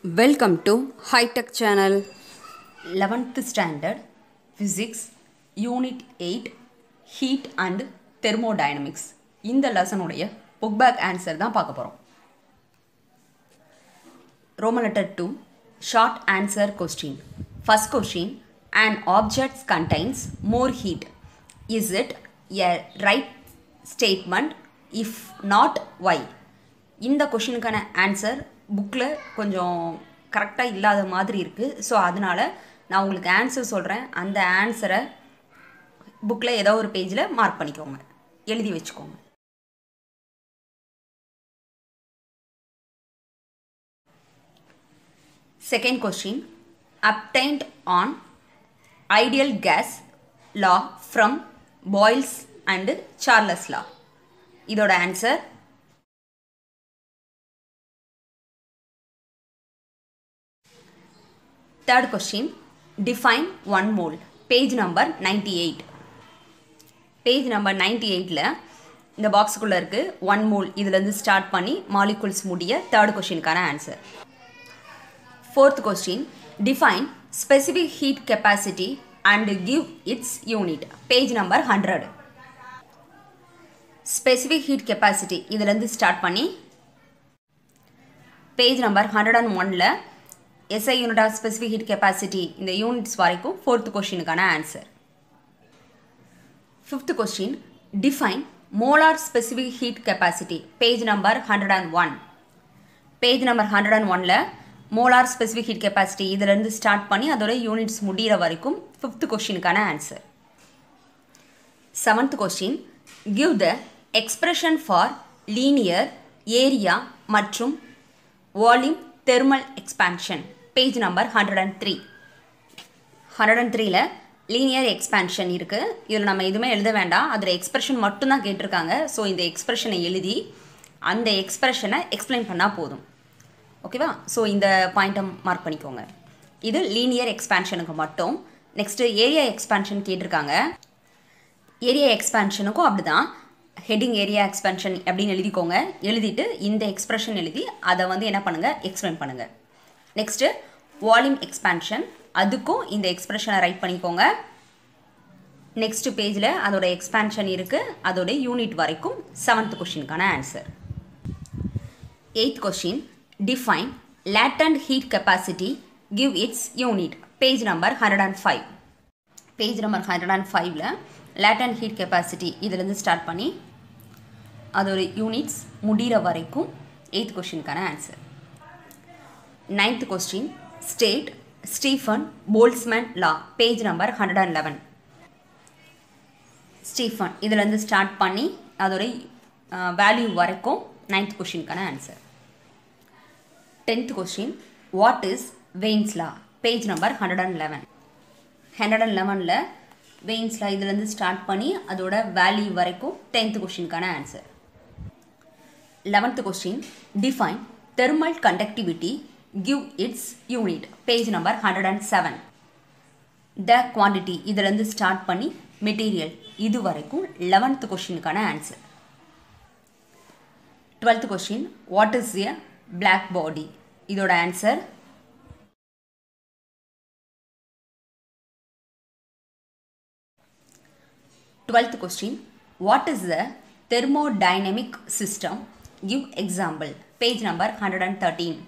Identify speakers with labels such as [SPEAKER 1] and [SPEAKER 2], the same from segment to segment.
[SPEAKER 1] Welcome to High Tech Channel.
[SPEAKER 2] 11th standard physics unit 8 heat and thermodynamics இந்த லெசனுடைய book back answer தான் பார்க்க போகிறோம் roman letter to short answer question first question an object contains more heat is it a right statement if not why இந்த கொஷினுக்கான answer புக்கில் கொஞ்சம் கரெக்டாக இல்லாத மாதிரி இருக்குது ஸோ அதனால் நான் உங்களுக்கு ஆன்சர் சொல்கிறேன் அந்த ஆன்சரை புக்கில் ஏதோ ஒரு பேஜில் மார்க் பண்ணிக்கோங்க எழுதி வச்சுக்கோங்க second question obtained on ideal gas law from Boyle's and Charles law இதோட answer third question define one mole page number ninety eight page number ninety எயிட்டில் இந்த பாக்ஸுக்குள்ளே இருக்குது ஒன் மோல் இதுலேருந்து ஸ்டார்ட் பண்ணி மாலிகுல்ஸ் முடிய தேர்ட் கொஸ்டினுக்கான answer fourth question define specific heat capacity and give its unit page number hundred specific heat capacity இதுலேருந்து start பண்ணி பேஜ் நம்பர் ஹண்ட்ரட் அண்ட் ஒனில் SI unit of specific heat capacity இந்த units வரைக்கும் fourth கொஸ்டினுக்கான answer fifth question define molar specific heat capacity page number hundred and one page number hundred and ஒனில் molar specific heat capacity இதிலேருந்து start பண்ணி அதோட units முடிகிற வரைக்கும் fifth கொஸ்டினுக்கான answer seventh question give the expression for linear area மற்றும் volume thermal expansion page number hundred and three hundred and த்ரீல linear expansion இருக்குது இதில் நம்ம எதுவுமே எழுத வேண்டாம் அதில் எக்ஸ்பிரஷன் மட்டும்தான் கேட்டிருக்காங்க ஸோ இந்த எக்ஸ்பிரஷனை எழுதி அந்த எக்ஸ்பிரஷனை எக்ஸ்பிளைன் பண்ணால் போதும் ஓகேவா ஸோ இந்த பாயிண்ட்டை மார்க் பண்ணிக்கோங்க இது லீனியர் எக்ஸ்பான்ஷனுக்கு மட்டும் நெக்ஸ்ட்டு ஏரியா எக்ஸ்பான்ஷன் கேட்டிருக்காங்க ஏரியா எக்ஸ்பான்ஷனுக்கும் அப்படி தான் ஹெட்டிங் ஏரியா எக்ஸ்பென்ஷன் அப்படின்னு எழுதிக்கோங்க எழுதிட்டு இந்த எக்ஸ்பிரஷன் எழுதி அதை வந்து என்ன பண்ணுங்கள் எக்ஸ்பிளைன் பண்ணுங்கள் நெக்ஸ்ட்டு வால்யூம் எக்ஸ்பேன்ஷன் அதுக்கும் இந்த எக்ஸ்பிரஷனை ரைட் பண்ணிக்கோங்க நெக்ஸ்ட் பேஜில் அதோட எக்ஸ்பேன்ஷன் இருக்குது அதோட யூனிட் வரைக்கும் செவன்த் கொஷினுக்கான answer eighth question define latent heat capacity give its unit page number hundred and five page number hundred and ஃபைவ்ல லேட்டன் ஹீட் கெப்பாசிட்டி இதுலேருந்து ஸ்டார்ட் பண்ணி அதோட யூனிட்ஸ் முடிகிற வரைக்கும் எயித் கொஷினுக்கான answer ninth question state Stefan Boltzmann law page number hundred and eleven Stefan இதுலேருந்து start பண்ணி அதோட வேல்யூ வரைக்கும் நைன்த் கொஷினுக்கான answer tenth question what is Wien's law page number hundred and eleven hundred and லெவனில் வெயின்ஸில் இதுலேருந்து start பண்ணி அதோட வேல்யூ வரைக்கும் டென்த் கொஷினுக்கான answer eleventh question define thermal conductivity give its unit page number hundred and seven the quantity இதுலேருந்து start பண்ணி material இது வரைக்கும் லெவன்த் கொஷினுக்கான answer twelfth question what is a black body இதோட answer twelfth question what is the thermodynamic system give example page number hundred and thirteen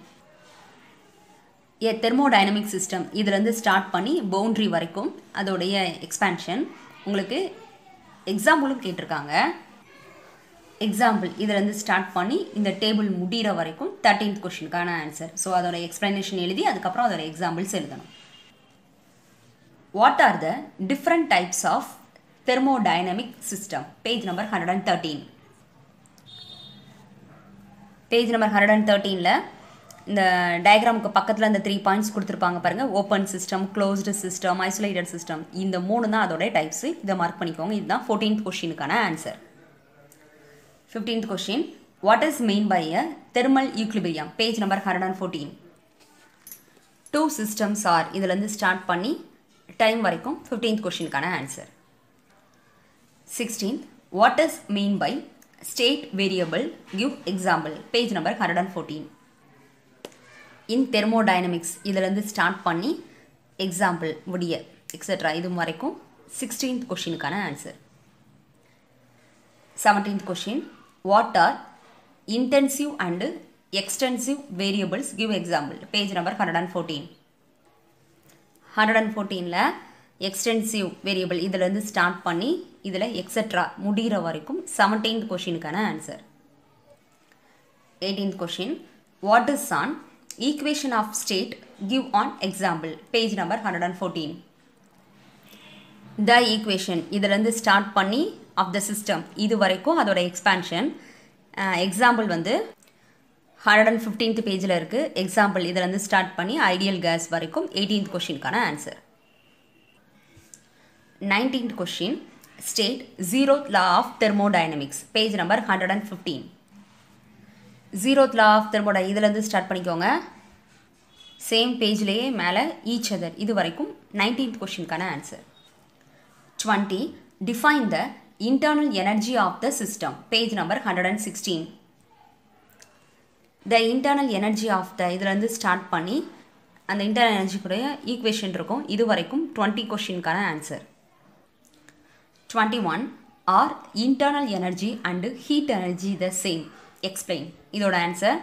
[SPEAKER 2] a thermodynamic system இதுலேருந்து start பண்ணி boundary வரைக்கும் அதோடைய expansion உங்களுக்கு எக்ஸாம்பிளும் கேட்டிருக்காங்க எக்ஸாம்பிள் இதுலேருந்து start பண்ணி இந்த டேபிள் முடிகிற வரைக்கும் தேர்ட்டீன்த் கொஷினுக்கான ஆன்சர் ஸோ அதோட எக்ஸ்ப்ளனேஷன் எழுதி அதுக்கப்புறம் அதோட எக்ஸாம்பிள்ஸ் எழுதணும் what are the different types of thermodynamic system page number hundred and thirteen page number hundred and தேர்ட்டீனில் இந்த டயக்ராமுக்கு பக்கத்தில் இந்த த்ரீ பாயிண்ட்ஸ் கொடுத்துருப்பாங்க பாருங்கள் open system closed system isolated system இந்த மூணு தான் அதோட டைப்ஸு இதை மார்க் பண்ணிக்கோங்க இதுதான் ஃபோர்டீன்த் கொஷினுக்கான answer fifteenth question what is meant by a thermal equilibrium page number hundred and fourteen two systems are இதுலேருந்து ஸ்டார்ட் பண்ணி டைம் வரைக்கும் ஃபிஃப்டீன்த் கொஷினுக்கான answer sixteenth what is mean by state variable give example page number hundred and fourteen in thermodynamics இதிலேருந்து start பண்ணி example முடிய etcetera இது வரைக்கும் sixteenth கொஷினுக்கான answer seventeenth question what are intensive and extensive variables give example page number hundred and fourteen hundred and ஃபோர்டீனில் extensive variable இதிலேருந்து start பண்ணி இதில் எக்ஸெட்ரா முடிகிற வரைக்கும் seventeenth கொஷினுக்கான answer eighteenth question what is an equation of state give an example page number hundred and fourteen the equation இதிலேருந்து start பண்ணி of the system இது வரைக்கும் அதோட எக்ஸ்பான்ஷன் எக்ஸாம்பிள் வந்து ஹண்ட்ரட் அண்ட் ஃபிஃப்டீன்த் பேஜில் இருக்குது எக்ஸாம்பிள் இதிலேருந்து ஸ்டார்ட் பண்ணி ஐடியல் கேஸ் வரைக்கும் எயிட்டீன்த் கொஷினுக்கான answer nineteenth question state zeroth law of thermodynamics page number hundred and fifteen zeroth law of thermodynamics இதிலேருந்து ஸ்டார்ட் பண்ணிக்கோங்க சேம் பேஜ்லேயே மேலே ஈச் அதர் இது வரைக்கும் நைன்டீன்த் கொஷினுக்கான answer twenty define the internal energy of the system page number hundred and sixteen the internal energy of the இதுலேருந்து start பண்ணி அந்த internal எனர்ஜிக்குடைய equation இருக்கும் இது வரைக்கும் டுவெண்ட்டி கொஷினுக்கான answer twenty one are internal energy and heat energy the same explain இதோட answer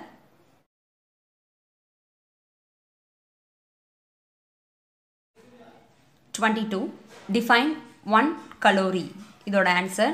[SPEAKER 2] twenty two define one calorie இதோட answer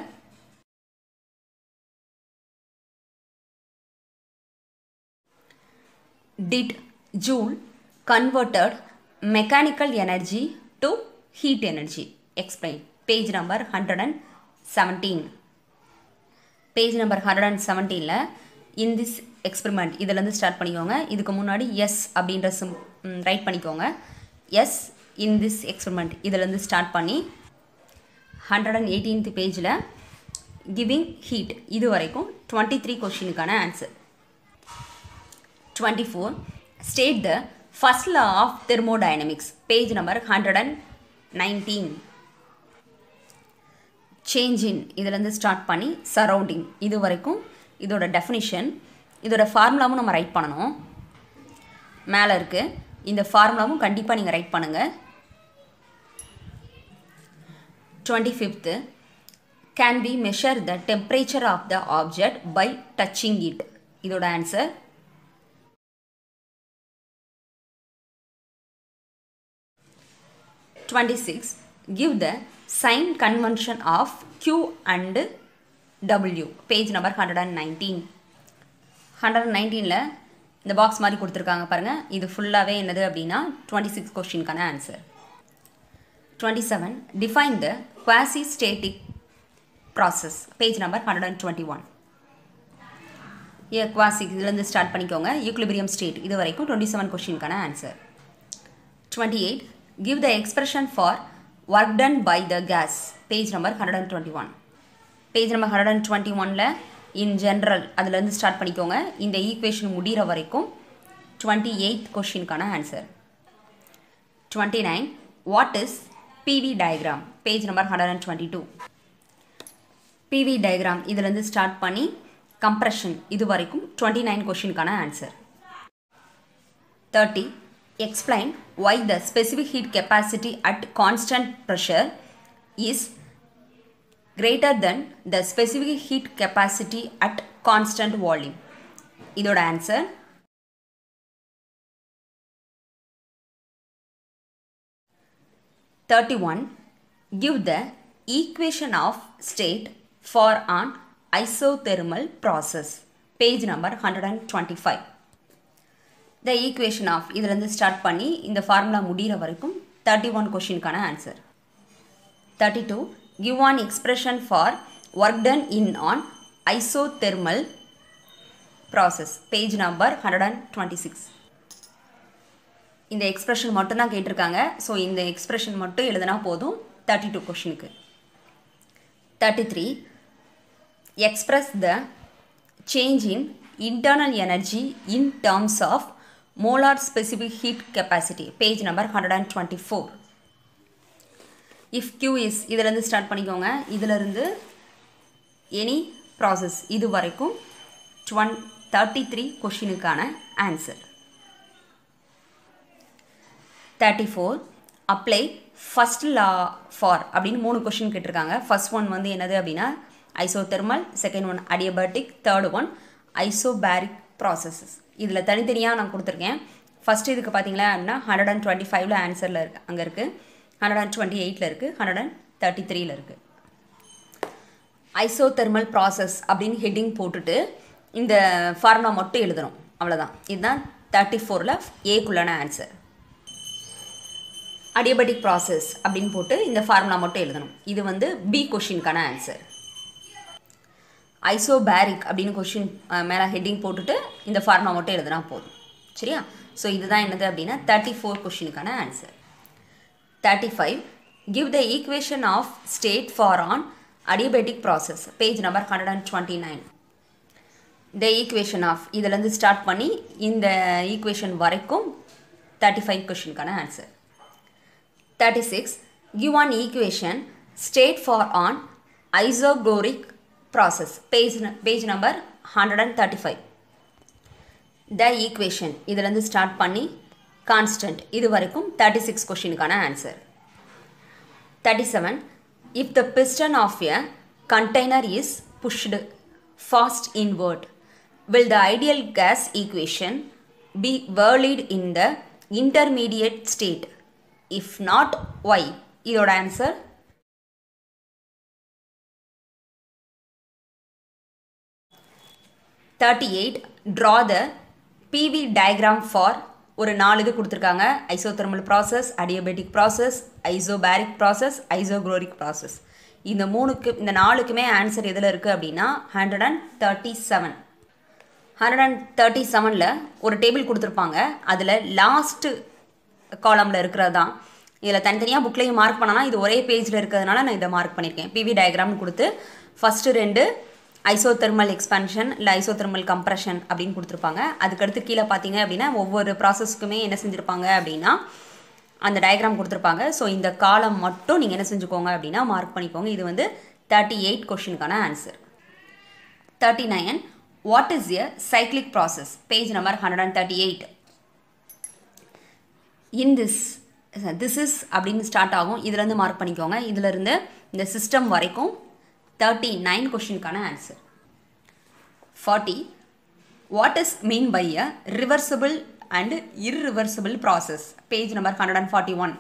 [SPEAKER 2] did Joule converted mechanical energy to heat energy? Explain. Page number 117. Page number 117ல in this experiment இதிலேருந்து start பண்ணிக்கோங்க இதுக்கு முன்னாடி as அப்படின்ற சிம் write பண்ணிக்கோங்க எஸ் இன் திஸ் எக்ஸ்பெரிமெண்ட் இதிலேருந்து ஸ்டார்ட் பண்ணி ஹண்ட்ரட் அண்ட் எயிட்டீன்த் பேஜில் கிவிங் ஹீட் இது வரைக்கும் டுவெண்ட்டி த்ரீ கொஷினுக்கான answer 24 state the first law of thermodynamics page number 119 change in இதிலேருந்து ஸ்டார்ட் பண்ணி சரௌண்டிங் இது வரைக்கும் இதோட டெஃபினிஷன் இதோட ஃபார்முலாவும் நம்ம ரைட் பண்ணணும் மேலே இருக்குது இந்த ஃபார்முலாவும் கண்டிப்பாக நீங்கள் ரைட் பண்ணுங்கள் twenty fifth can be measure the temperature of the object by touching it இதோட answer twenty six give the sign convention of q and W page number hundred and nineteen hundred and நைன்டீனில் இந்த box மாதிரி கொடுத்துருக்காங்க பாருங்கள் இது ஃபுல்லாகவே என்னது அப்படின்னா டுவெண்ட்டி சிக்ஸ் கொஸ்டினுக்கான answer twenty seven define the quasi static process page number hundred and twenty one a குவாசிக் இதுலேருந்து ஸ்டார்ட் பண்ணிக்கோங்க யூக்லிபிரியம் ஸ்டேட் இது வரைக்கும் டுவெண்ட்டி செவன் கொஸ்டினுக்கான answer twenty eight give the expression for work done by the gas page number 121 page number 121ல in general அதுலேருந்து start பண்ணிக்கோங்க இந்த ஈக்குவேஷன் முடிகிற வரைக்கும் டுவெண்ட்டி எயித் கொஷினுக்கான answer twenty nine what is PV diagram page number hundred and twenty two PV diagram இதுலேருந்து start பண்ணி compression இது வரைக்கும் டுவெண்ட்டி நைன் கொஷினுக்கான answer thirty explain why the specific heat capacity at constant pressure is greater than the specific heat capacity at constant volume இதோட answer thirty one give the equation of state for an isothermal process page number hundred and twenty five the equation of இதுலேருந்து start பண்ணி இந்த formula முடிகிற வரைக்கும் thirty one கொஷினுக்கான answer thirty two give an expression for work done in an isothermal process page number hundred and twenty six இந்த expression மட்டும்தான் கேட்டிருக்காங்க so இந்த எக்ஸ்பிரஷன் மட்டும் எழுதினா போதும் தேர்ட்டி டூ கொஷினுக்கு thirty three express the change in internal energy in terms of molar specific heat capacity page number 124 if q is இதிலேருந்து start பண்ணிக்கோங்க இதிலிருந்து எனி ப்ராசஸ் இது வரைக்கும் டுவென் தேர்ட்டி த்ரீ கொஷினுக்கான answer thirty four apply first law for அப்படின்னு மூணு கொஷின் கேட்டிருக்காங்க ஃபர்ஸ்ட் ஒன் வந்து என்னது அப்படின்னா isothermal second one adiabatic third one isobaric processes இதில் தனித்தனியாக நான் கொடுத்துருக்கேன் ஃபஸ்ட் இதுக்கு பார்த்தீங்களா அப்படின்னா ஹண்ட்ரட் அண்ட் டுவெண்ட்டி ஃபைவ்ல ஆன்சரில் இருக்கு அங்கே இருக்குது ஹண்ட்ரட் அண்ட் டுவெண்ட்டி எயிட்டில் இருக்குது ஹண்ட்ரட் அண்ட் தேர்ட்டி த்ரீல இருக்குது ஐசோதெர்மல் ப்ராசஸ் அப்படின்னு ஹெட்டிங் போட்டுட்டு இந்த ஃபார்முலா மட்டும் எழுதணும் அவ்வளோதான் இதுதான் தேர்ட்டி ஃபோரில் ஏக்குள்ளான ஆன்சர் அடியபெட்டிக் ப்ராசஸ் அப்படின்னு போட்டு இந்த ஃபார்முலா மட்டும் எழுதணும் இது வந்து பி கொஷினுக்கான ஆன்சர் ஐசோபேரிக் அப்படின்னு கொஷின் மேலே ஹெட்டிங் போட்டுட்டு இந்த ஃபார்முலா மட்டும் எழுதுனா போதும் சரியா ஸோ இதுதான் என்னது அப்படின்னா தேர்ட்டி ஃபோர் கொஷினுக்கான answer thirty five give the equation of state for an adiabatic process page number hundred and twenty nine the equation of இதுலேருந்து ஸ்டார்ட் பண்ணி இந்த ஈக்குவேஷன் வரைக்கும் தேர்ட்டி ஃபைவ் கொஷினுக்கான answer thirty six give an equation state for an isochoric process page page number hundred and thirty five the equation இதுலேருந்து start பண்ணி constant இது வரைக்கும் thirty six கொஷினுக்கான answer thirty seven if the piston of a container is pushed fast inward will the ideal gas equation be valid in the intermediate state if not why இதோட answer thirty eight draw the PV diagram for ஒரு நாலு இது கொடுத்துருக்காங்க isothermal process adiabatic process isobaric process isochoric process இந்த மூணுக்கு இந்த நாலுக்குமே answer எதில் இருக்குது அப்படின்னா hundred and thirty seven hundred and thirty செவனில் ஒரு டேபிள் கொடுத்துருப்பாங்க அதில் லாஸ்ட்டு காலமில் இருக்கிறது தான் இதில் தனித்தனியாக புக்லேயும் மார்க் பண்ணலாம் இது ஒரே பேஜில் இருக்கிறதுனால நான் இதை மார்க் பண்ணியிருக்கேன் பிவி டயக்ராம்னு கொடுத்து ஃபஸ்ட்டு ரெண்டு ஐசோதெர்மல் எக்ஸ்பென்ஷன் இல்லை ஐசோதெர்மல் கம்ப்ரெஷன் அப்படின்னு கொடுத்துருப்பாங்க அதுக்கடுத்து கீழே பார்த்தீங்க அப்படின்னா ஒவ்வொரு ப்ராசஸ்க்குமே என்ன செஞ்சுருப்பாங்க அப்படின்னா அந்த டயக்ராம் கொடுத்துருப்பாங்க ஸோ இந்த காலம் மட்டும் நீங்கள் என்ன செஞ்சுக்கோங்க அப்படின்னா மார்க் பண்ணிக்கோங்க இது வந்து தேர்ட்டி எயிட் கொஷினுக்கான answer thirty nine what is a cyclic process page number hundred and thirty eight in this this is அப்படின்னு ஸ்டார்ட் ஆகும் இதுலேருந்து மார்க் பண்ணிக்கோங்க இதுலேருந்து இந்த சிஸ்டம் வரைக்கும் தேர்ட்டி நைன் கொஷினுக்கான answer forty what is mean by a reversible and irreversible process page number hundred and forty one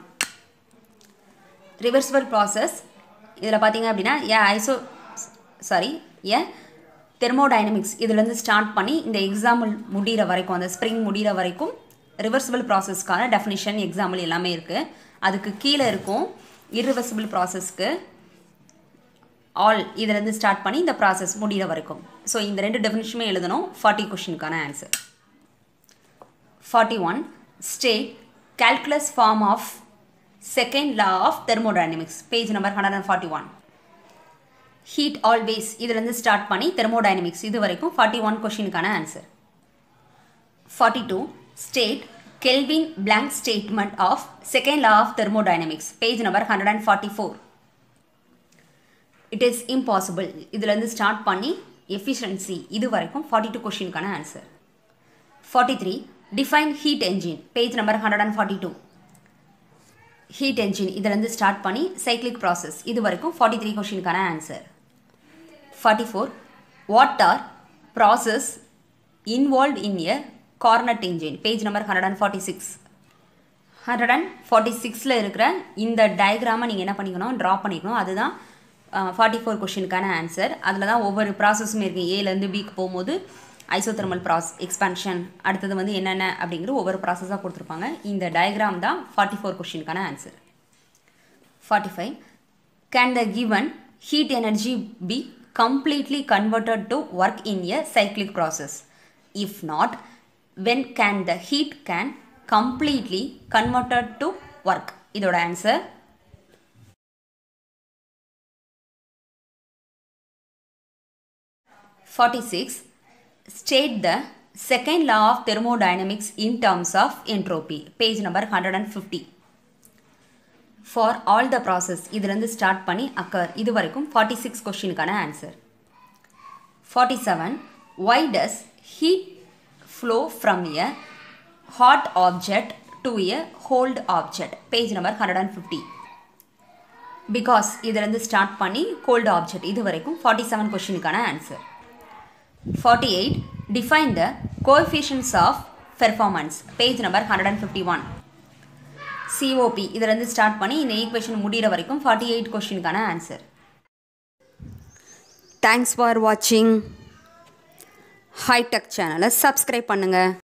[SPEAKER 2] reversible process இதில் பார்த்தீங்க அப்படின்னா a iso sorry a thermodynamics இதுலேருந்து ஸ்டார்ட் பண்ணி இந்த எக்ஸாம்பிள் முடிகிற வரைக்கும் அந்த ஸ்ப்ரிங் முடிகிற வரைக்கும் ரிவர்சிபிள் ப்ராசஸ்க்கான டெஃபினிஷன் எக்ஸாம்பிள் எல்லாமே இருக்குது அதுக்கு கீழே இருக்கும் இர்ரிவர்சிபிள் ப்ராசஸ்க்கு ஆல் இதுலேருந்து ஸ்டார்ட் பண்ணி இந்த ப்ராசஸ் முடிகிற வரைக்கும் ஸோ இந்த ரெண்டு டெஃபினிஷனுமே எழுதணும் ஃபார்ட்டி கொஷினுக்கான answer forty one state calculus form of second law of thermodynamics page number hundred and forty one heat always இதுலேருந்து ஸ்டார்ட் பண்ணி தெர்மோடைனமிக்ஸ் இது வரைக்கும் ஃபார்ட்டி ஒன் கொஷினுக்கான answer forty two state Kelvin Planck statement of second law of thermodynamics page number hundred and forty four it is impossible இதுலேருந்து start பண்ணி efficiency இது வரைக்கும் forty two கொஷினுக்கான answer forty three define heat engine page number hundred and forty two heat engine இதுலேருந்து start பண்ணி cyclic process இது வரைக்கும் forty three கொஷினுக்கான answer forty four what are process involve in a Carnot engine page number hundred and forty six hundred and forty சிக்ஸில் இருக்கிற இந்த டயக்ராமை நீங்கள் என்ன பண்ணிக்கணும் ட்ரா பண்ணிக்கணும் அதுதான் ஃபார்ட்டி ஃபோர் கொஷினுக்கான ஆன்சர் அதில் தான் ஒவ்வொரு ப்ராசஸும் இருக்குது ஏலேருந்து பிக்கு போகும்போது ஐசோதெர்மல் ப்ராஸ் எக்ஸ்பான்ஷன் அடுத்தது வந்து என்னென்ன அப்படிங்கிற ஒவ்வொரு ப்ராசஸாக கொடுத்துருப்பாங்க இந்த டயக்ராம் தான் ஃபார்ட்டி ஃபோர் கொஷினுக்கான answer forty five can the given heat energy be completely converted to work in a cyclic process if not when can the heat can completely converted to work இதோட answer forty six state the second law of thermodynamics in terms of entropy page number 150 for all the process இதுலேருந்து start பண்ணி occur இது வரைக்கும் 46 கொஷினுக்கான ஆன்சர் 47 why does heat flow from a hot object to a cold object page number hundred and fifty because இதுலேருந்து start பண்ணி cold object இது வரைக்கும் ஃபார்ட்டி செவன் கொஷினுக்கான answer forty eight define the coefficient of performance page number hundred and fifty one COP இதுலேருந்து start பண்ணி இந்த equation முடிகிற வரைக்கும் ஃபார்ட்டி எயிட் கொஷினுக்கான ஆன்சர்
[SPEAKER 1] தேங்க்ஸ் ஃபார் வாட்சிங் ஹைடெக் சேனலை சப்ஸ்கிரைப் பண்ணுங்கள்